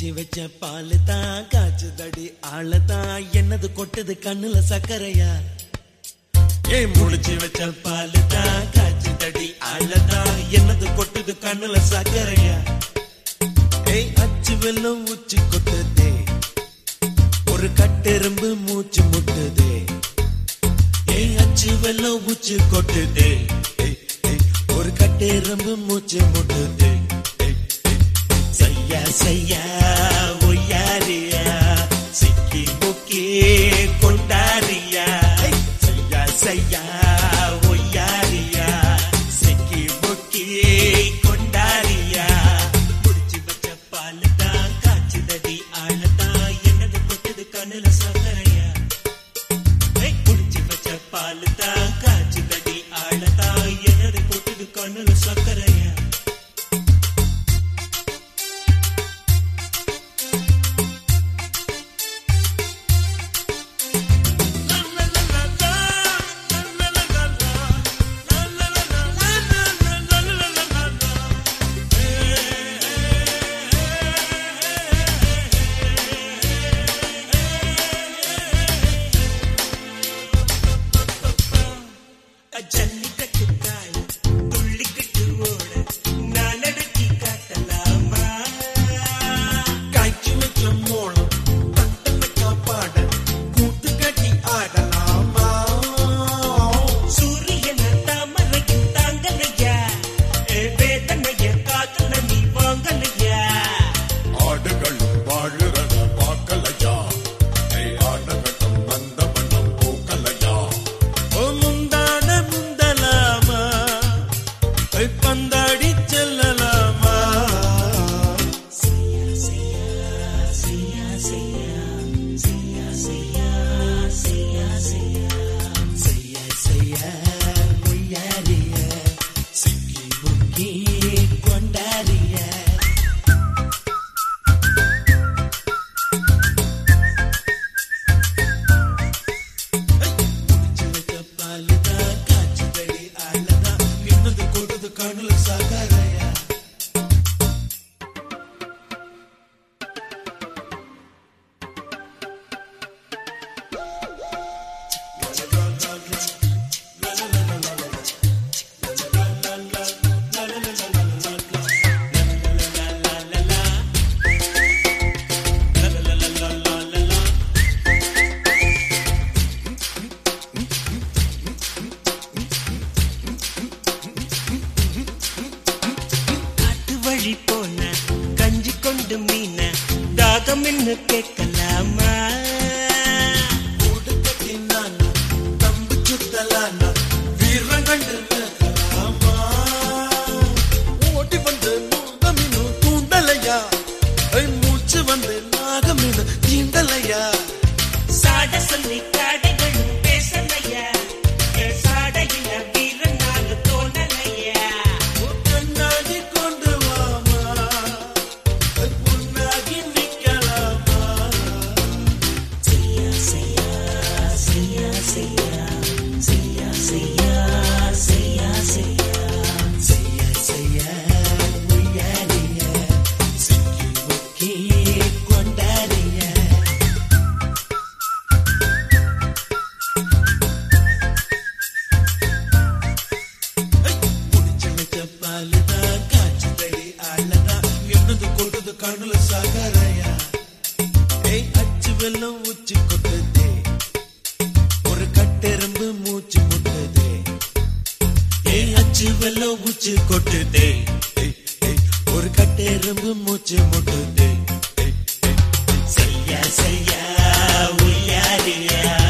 முடிச்சு வச்ச பாலு தான் காய்ச்சுதடி ஆளதான் என்னது கொட்டுது கண்ணுல சக்கரையா ஏன் முடிச்சு வச்ச பாலு தான் காய்ச்சுதடி ஆளதான் என்னது கொட்டுது கண்ணுல சக்கரையா ஏய் அச்சு வெள்ளம் உச்சி கொட்டுதே ஒரு கட்டெரும்பு மூச்சு முட்டுதே ஏய் அச்சு வெள்ளம் உச்சி கொட்டுதே ஏய், ஏய், ஒரு கட்டெரும்பு மூச்சு முட்டுதே ஏய், ஏய். செய்யா செய்யா ஒய்யாரியா சிக்கி முக்கி கொண்டாரியா ஏய், செய்யா செய்யா ஒய்யாரியா சிக்கி முக்கி கொண்டாரியா முடிச்சு வச்ச பால் தான் காய்ச்சுதடி ஆழதான் என்னது கொட்டுது கண்ணுல சக்கரையா ஏய், குடிச்சு வச்ச பால் தான் காய்ச்சுதடி ஆழதான் என்னது கொட்டுது கண்ணுல சக்கரையா ஜல்லிக்கட்டு கால துள்ளிக்கிட்டு ஓட நான் அடக்கி காட்டலாமா காய்ச்சி வச்ச மோளம் தட்ட வச்ச பாட கூத்து கட்டி ஆடலாமா சூரியன தாமரையின் தாங்கலையா ஏ வேதனைய காத்துல நீ வாங்கலையா ஆடுகளும் வாழுறத பார்க்கலையா ஏய், ஆடகட்டும் வந்த வண்ணம் பூக்கலையா ஓ முந்தான முந்தலாமா ஓய் பந்தாடி செல்லலாமா செய்யா செய்யா முய்யாரிய சிக்கி முக்கி கொண்டாரிய குடிச்சதுக்கு பாலுதான் காய்ச்சுதடி ஆளதான் என்னது கொடுது கண்ணுல சாகாரையா காட்டு வழி போன கஞ்சி கொண்டு மீன தாகம் என்ன கேட்கலாமா தம்பு சுத்தலானா வீரம் கண்டு நிற்கலாமா? ஓடி வந்து நாகமினு தூண்டலையா ஐ, மூச்சு வந்து நாகமினு தீண்டலையா சாட சொல்லி காடைகளும் பேசலையா என் சாடையில வீரன் நாலு தோணலையா கண்ணாடி கொண்டு வாமா உன்னாகி நிக்கலாமா செய்யா செய்யா செய்யா செய்யா செய்யா செய்யா செய்யா செய்யா செய்யா செய்யா உய்யாரிய சிக்கி முக்கி கொண்டாரிய குடிச்சு வச்ச பாலுதான் காய்ச்சுதடி ஆளதான் என்னது கொட்டுது கண்ணுல சாகரையா ஏய் அச்சு வெள்ளம் உச்சி கொட்டுதே ஒரு கட்டெரும்பு மூச்சு முட்டுதே ஏய் அச்சு வெள்ளம் உச்சி கொட்டுதே ஏய், ஏய், ஒரு கட்டெரும்பு மூச்சு முட்டுதே ஏய், ஏய், ஏய். செய்யா செய்யா உய்யாரியா